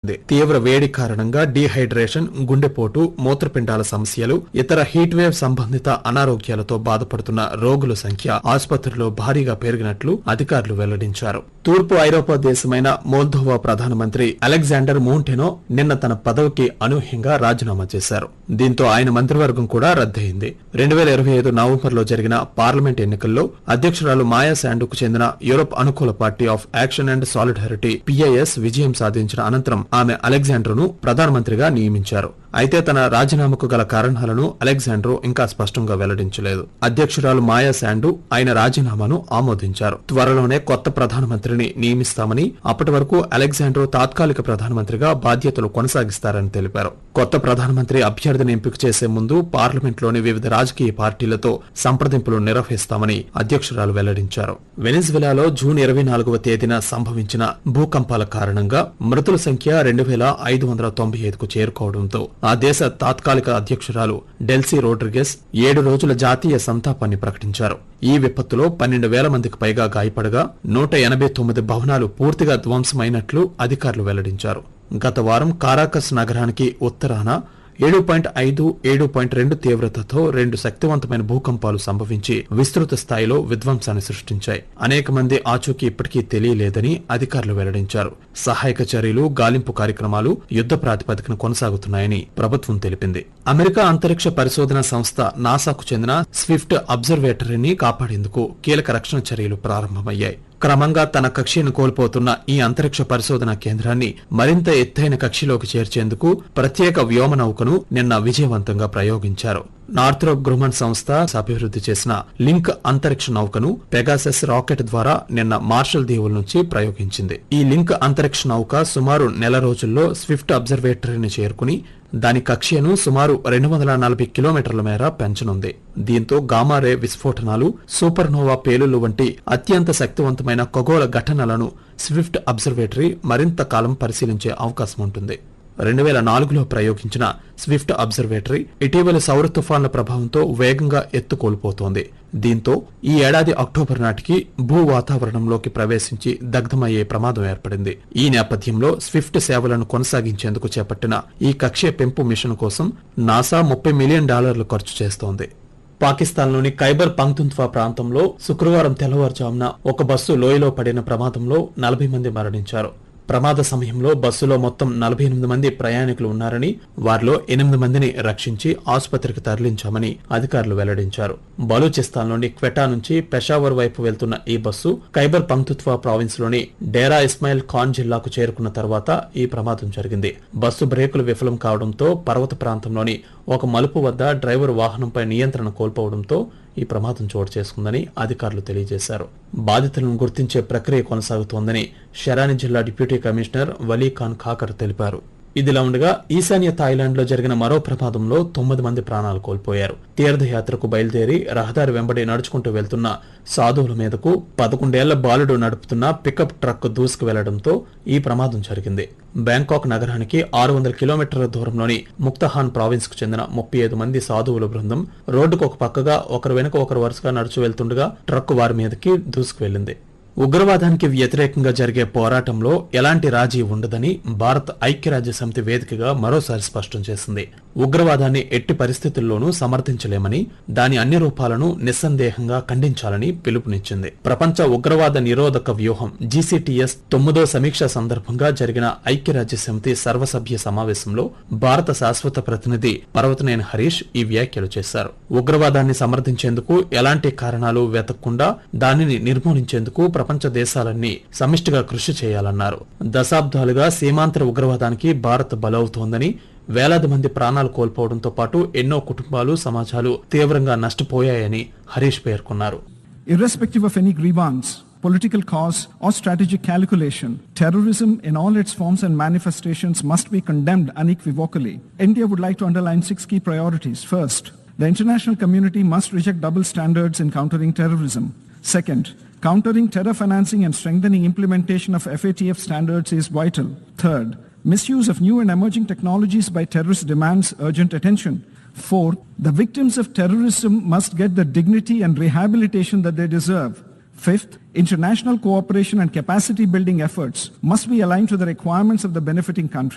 ఉంటుంది తీవ్ర వేడి కారణంగా డీహైడ్రేషన్ గుండెపోటు మూత్రపిండాల సమస్యలు ఇతర హీట్ వేవ్ సంబంధిత అనారోగ్యాలతో బాధపడుతున్న రోగుల సంఖ్య ఆసుపత్రిలో భారీగా పెరిగినట్లు అధికారులు వెల్లడించారు తూర్పు ఐరోపా దేశమైన మోల్దోవా ప్రధానమంత్రి అలెగ్జాండర్ మోంటెనో నిన్న తన పదవికి అనూహ్యంగా రాజీనామా చేశారు దీంతో ఆయన మంత్రివర్గం కూడా రద్దయింది రెండు వేల ఇరవై ఐదు నవంబర్లో జరిగిన పార్లమెంట్ ఎన్నికల్లో అధ్యక్షురాలు మాయా శాండుకు చెందిన యూరోప్ అనుకూల party of action and solidarity PIS విజయం సాధించిన అనంతరం ఆమె అలెగ్జాండర్ ను ప్రధానమంత్రిగా నియమించారు అయితే తన రాజీనామాకు గల కారణాలను అలెగ్జాండర్ ఇంకా స్పష్టంగా వెల్లడించలేదు అధ్యక్షురాలు మాయా శాండు ఆయన రాజీనామాను ఆమోదించారు త్వరలోనే కొత్త ప్రధానమంత్రిని నియమిస్తామని అప్పటి వరకు అలెగ్జాండర్ తాత్కాలిక ప్రధానమంత్రిగా బాధ్యతలు కొనసాగిస్తారని తెలిపారు కొత్త ప్రధానమంత్రి అభ్యర్థిని ఎంపిక చేసే ముందు పార్లమెంట్లోని వివిధ రాజకీయ పార్టీలతో సంప్రదింపులు నిర్వహిస్తామని అధ్యక్షురాలు వెల్లడించారు వెనిజువెలాలో జూన్ ఇరవై నాలుగవ తేదీన సంభవించిన భూకంపాల కారణంగా మృతుల సంఖ్య రెండు వేల ఐదు వందల తొంభై ఐదుకు చేరుకోవడంతో ఆ దేశ తాత్కాలిక అధ్యక్షురాలు డెల్సీ రోడ్రిగెస్ ఏడు రోజుల జాతీయ సంతాపాన్ని ప్రకటించారు ఈ విపత్తులో పన్నెండు వేల మందికి పైగా గాయపడగా నూట ఎనభై తొమ్మిది భవనాలు పూర్తిగా ధ్వంసమైనట్లు అధికారులు వెల్లడించారు గత వారం కారాకస్ నగరానికి ఉత్తరాన ఏడు పాయింట్ ఐదు ఏడు పాయింట్ రెండు తీవ్రతతో రెండు శక్తివంతమైన భూకంపాలు సంభవించి విస్తృత స్థాయిలో విధ్వంసాన్ని సృష్టించాయి అనేక మంది ఆచూకీ ఇప్పటికీ తెలియలేదని అధికారులు వెల్లడించారు సహాయక చర్యలు గాలింపు కార్యక్రమాలు యుద్ధ ప్రాతిపదికన కొనసాగుతున్నాయని ప్రభుత్వం తెలిపింది అమెరికా అంతరిక్ష పరిశోధన సంస్థ నాసాకు చెందిన స్విఫ్ట్ అబ్జర్వేటరీని కాపాడేందుకు కీలక రక్షణ చర్యలు ప్రారంభమయ్యాయి క్రమంగా తన కక్షను కోల్పోతున్న ఈ అంతరిక్ష పరిశోధన కేంద్రాన్ని మరింత ఎత్తైన కక్షలోకి చేర్చేందుకు ప్రత్యేక వ్యోమ నౌకను నిన్న విజయవంతంగా ప్రయోగించారు నార్థ్రోప్ గ్రూమన్ సంస్థ అభివృద్ధి చేసిన లింక్ అంతరిక్ష నౌకను పెగాసెస్ రాకెట్ ద్వారా నిన్న మార్షల్ దీవుల నుంచి ప్రయోగించింది ఈ లింక్ అంతరిక్ష నౌక సుమారు నెల రోజుల్లో స్విఫ్ట్ అబ్జర్వేటరీని చేరుకుని దాని కక్ష్యను సుమారు రెండు వందల నలభై కిలోమీటర్ల మేర పెంచనుంది దీంతో గామారే విస్ఫోటనాలు సూపర్నోవా పేలుళ్లు వంటి అత్యంత శక్తివంతమైన ఖగోళ ఘటనలను స్విఫ్ట్ అబ్జర్వేటరీ మరింత కాలం పరిశీలించే అవకాశం ఉంటుంది రెండు వేల నాలుగులో ప్రయోగించిన స్విఫ్ట్ అబ్జర్వేటరీ ఇటీవల సౌర తుఫాన్ల ప్రభావంతో వేగంగా ఎత్తు కోల్పోతోంది దీంతో ఈ ఏడాది అక్టోబర్ నాటికి భూ వాతావరణంలోకి ప్రవేశించి దగ్ధమయ్యే ప్రమాదం ఏర్పడింది ఈ నేపథ్యంలో స్విఫ్ట్ సేవలను కొనసాగించేందుకు చేపట్టిన ఈ కక్ష్య పెంపు మిషన్ కోసం నాసా ముప్పై మిలియన్ డాలర్లు ఖర్చు చేస్తోంది పాకిస్తాన్లోని ఖైబర్ పంక్తుంత్వా ప్రాంతంలో శుక్రవారం తెల్లవారుజామున ఒక బస్సు లోయలో పడిన ప్రమాదంలో నలభై మంది మరణించారు ప్రమాద సమయంలో బస్సులో మొత్తం నలభై ఎనిమిది మంది ప్రయాణికులు ఉన్నారని వారిలో ఎనిమిది మందిని రక్షించి ఆసుపత్రికి తరలించామని అధికారులు వెల్లడించారు బలూచిస్తాన్లోని క్వెటా నుంచి పెషావర్ వైపు వెళ్తున్న ఈ బస్సు ఖైబర్ పంక్తుత్వా ప్రావిన్స్ లోని డేరా ఇస్మాయిల్ ఖాన్ జిల్లాకు చేరుకున్న తర్వాత ఈ ప్రమాదం జరిగింది బస్సు బ్రేకులు విఫలం కావడంతో పర్వత ప్రాంతంలోని ఒక మలుపు వద్ద డ్రైవర్ వాహనంపై నియంత్రణ కోల్పోవడంతో ఈ ప్రమాదం చోటు చేసుకుందని అధికారులు తెలియజేశారు బాధితులను గుర్తించే ప్రక్రియ కొనసాగుతోందని షెరాని జిల్లా డిప్యూటీ కమిషనర్ వలీ ఖాన్ ఖాకర్ తెలిపారు ఇదిలా ఉండగా ఈశాన్య థాయిలాండ్ లో జరిగిన మరో ప్రమాదంలో తొమ్మిది మంది ప్రాణాలు కోల్పోయారు తీర్థయాత్రకు బయలుదేరి రహదారి వెంబడి నడుచుకుంటూ వెళ్తున్న సాధువుల మీదకు పదకొండేళ్ల బాలుడు నడుపుతున్న పికప్ ట్రక్ దూసుకు వెళ్లడంతో ఈ ప్రమాదం జరిగింది బ్యాంకాక్ నగరానికి ఆరు వందల కిలోమీటర్ల దూరంలోని ముక్తహాన్ ప్రావిన్స్ కు చెందిన ముప్పై ఐదు మంది సాధువుల బృందం రోడ్డుకు ఒక పక్కగా ఒకరు వెనుక ఒకరు వరుసగా నడుచు వెళ్తుండగా ట్రక్ వారి మీదకి దూసుకు వెళ్లింది ఉగ్రవాదానికి వ్యతిరేకంగా జరిగే పోరాటంలో ఎలాంటి రాజీ ఉండదని భారత్ ఐక్యరాజ్య సమితి వేదికగా మరోసారి స్పష్టం చేసింది ఉగ్రవాదాన్ని ఎట్టి పరిస్థితుల్లోనూ సమర్థించలేమని దాని అన్ని రూపాలను నిస్సందేహంగా ఖండించాలని పిలుపునిచ్చింది ప్రపంచ ఉగ్రవాద నిరోధక వ్యూహం జీసీటీఎస్ తొమ్మిదో సమీక్ష సందర్భంగా జరిగిన ఐక్యరాజ్య సమితి సర్వసభ్య సమావేశంలో భారత శాశ్వత ప్రతినిధి పర్వతనేని హరీష్ ఈ వ్యాఖ్యలు చేశారు ఉగ్రవాదాన్ని సమర్థించేందుకు ఎలాంటి కారణాలు వెతకకుండా దానిని నిర్మూలించేందుకు ప్రపంచ దేశాలన్నీ సమిష్టిగా కృషి చేయాలన్నారు దశాబ్దాలుగా సీమాంతర ఉగ్రవాదానికి భారత్ బలవుతోందని వేలాది మంది ప్రాణాలు కోల్పోవడంతో పాటు ఎన్నో కుటుంబాలు సమాజాలు తీవ్రంగా నష్టపోయాయని హరీష్ పేర్కొన్నారు Irrespective of any grievance, political cause, or strategic calculation, terrorism in all its forms and manifestations must be condemned unequivocally. India would like to underline six key priorities. First, the international community must reject double standards in countering terrorism. Second, countering terror financing and strengthening implementation of FATF standards is vital. Third, misuse of new and emerging technologies by terrorists demands urgent attention. Fourth, the victims of terrorism must get the dignity and rehabilitation that they deserve. Fifth, international cooperation and capacity building efforts must be aligned to the requirements of the benefiting country.